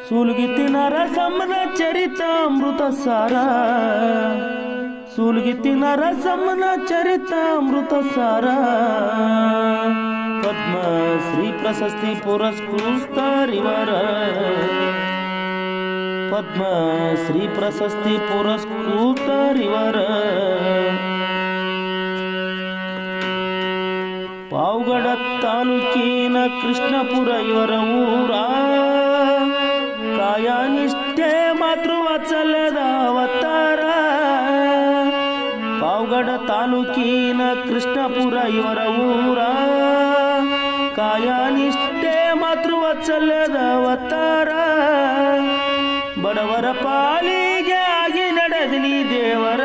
ಸೂಲ್ಗಿತ್ತಿನ ರಸಮದ ಚರಿತಾಮೃತ ಸಾರ ಸೂಲ್ಗಿತ್ತಿನ ರಸಮನ ಚರಿತಾಮೃತ ಸಾರ ಪದ್ಮ ಶ್ರೀ ಪ್ರಶಸ್ತಿ ಪುರಸ್ಕೃತರಿವರ ಪದ್ಮ ಶ್ರೀ ಪ್ರಶಸ್ತಿ ಪುರಸ್ಕೃತರಿವರ ಪಾವಗಡ ತಾಲೂಕಿನ ಕೃಷ್ಣಪುರ ಇವರ ಊರ ಕಾಯನಿಷ್ಠೆ ಮಾತೃವಾತ್ಸಲ್ಯದ ಅವತಾರ ಪಾವಗಡ ತಾಲೂಕಿನ ಕೃಷ್ಣಪುರ ಇವರ ಊರ ಕಾಯನಿಷ್ಠೆ ಮಾತೃವಾತ್ಸಲ್ಯದ ಅವತಾರ ಬಡವರ ಪಾಲಿಗೆ ಆಗಿ ನಡೆದಿನಿ ದೇವರ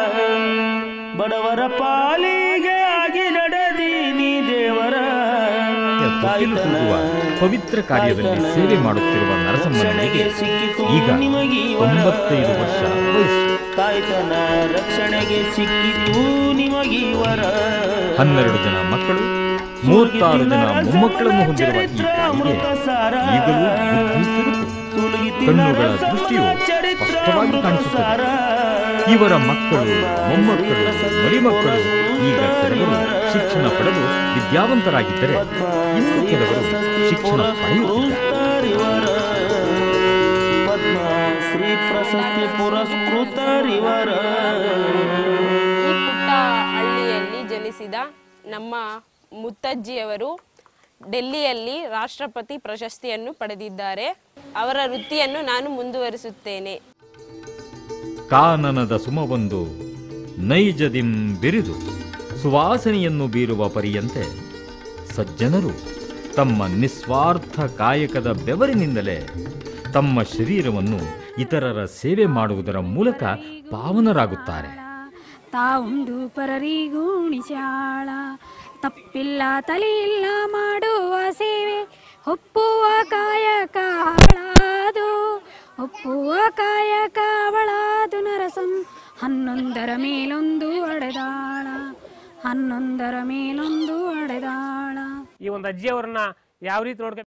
ಬಡವರ ಪಾಲಿಗೆ ಆಗಿ ನಡೆದೀನಿ ದೇವರ ತೊಟ್ಟಿಲು ತೂಗುವ ಪವಿತ್ರ ಕಾರ್ಯದಲ್ಲಿ ಸೇವೆ ಮಾಡುತ್ತಿರುವ ನರಸಮ್ಮನಿಗೆ ಈಗ ತೊಂಬತ್ತೈದು ವರ್ಷ ವಯಸ್ಸು ತಾಯ್ತನ ರಕ್ಷಣೆಗೆ ಸಿಕ್ಕಿತು ನಿಮಗೀವರ ಹನ್ನೆರಡು ಜನ ಮಕ್ಕಳು ಮೂವತ್ತಾರು ಜನ ಮೊಮ್ಮಕ್ಕಳನ್ನು ಹೊಂದಿರುವ ಈ ತಾಯಿಗೆ ಈಗಲೂ ಬುದ್ಧಿ ಚುರುಕು ಕಣ್ಣುಗಳ ದೃಷ್ಟಿಯು ಸ್ಪಷ್ಟವಾಗಿ ಕಾಣಿಸುತ್ತದೆ ಇವರ ಮಕ್ಕಳು ಮೊಮ್ಮಕ್ಕಳು ಮರಿಮಕ್ಕಳು ಈಗ ಕೆಲವರು ಶಿಕ್ಷಣ ಪಡೆದು ವಿದ್ಯಾವಂತರಾಗಿದ್ದರೆ ಇನ್ನು ಕೆಲವರು ಶಿಕ್ಷಣ ಪಡೆಯುತ್ತಿದ್ದಾರೆ ಪದ್ಮ ಶ್ರೀ ಪ್ರಶಸ್ತಿ ಪುರಸ್ಕೃತರಿವರ ಈ ಪುಟ್ಟ ಹಳ್ಳಿಯಲ್ಲಿ ಜನಿಸಿದ ನಮ್ಮ ಮುತ್ತಜ್ಜಿಯವರು ಡೆಲ್ಲಿಯಲ್ಲಿ ರಾಷ್ಟ್ರಪತಿ ಪ್ರಶಸ್ತಿಯನ್ನು ಪಡೆದಿದ್ದಾರೆ ಅವರ ವೃತ್ತಿಯನ್ನು ನಾನು ಮುಂದುವರಿಸುತ್ತೇನೆ ಕಾನನದ ಸುಮವೊಂದು ನೈಜದಿಂ ಬಿರಿದು ಸುವಾಸನೆಯನ್ನು ಬೀರುವ ಪರಿಯಂತೆ ಸಜ್ಜನರು ತಮ್ಮ ನಿಸ್ವಾರ್ಥ ಕಾಯಕದ ಬೆವರಿನಿಂದಲೇ ತಮ್ಮ ಶರೀರವನ್ನು ಇತರರ ಸೇವೆ ಮಾಡುವುದರ ಮೂಲಕ ಪಾವನರಾಗುತ್ತಾರೆ ತಾವುಂಡು ಪರರಿಗೂಣಿಸ್ಯಾಳ ತಪ್ಪಿಲ್ಲ ತಲೆಯಿಲ್ಲ ಮಾಡುವ ಸೇವೆ ಒಪ್ಪುವ ಕಾಯಕ ಅವಳಾದು ಒಪ್ಪುವ ಕಾಯಕ ಅವಳಾದು ನರಸಂ ಹನ್ನೊಂದರ ಮೇಲೊಂದು ಅಡೆದಾಳ ಹನ್ನೊಂದರ ಮೇಲೊಂದು ಅಡೆದಾಳ ಈ ಒಂದು ಅಜ್ಜಿಯವರನ್ನ ಯಾವ ರೀತಿ ನೋಡ್ಕೊ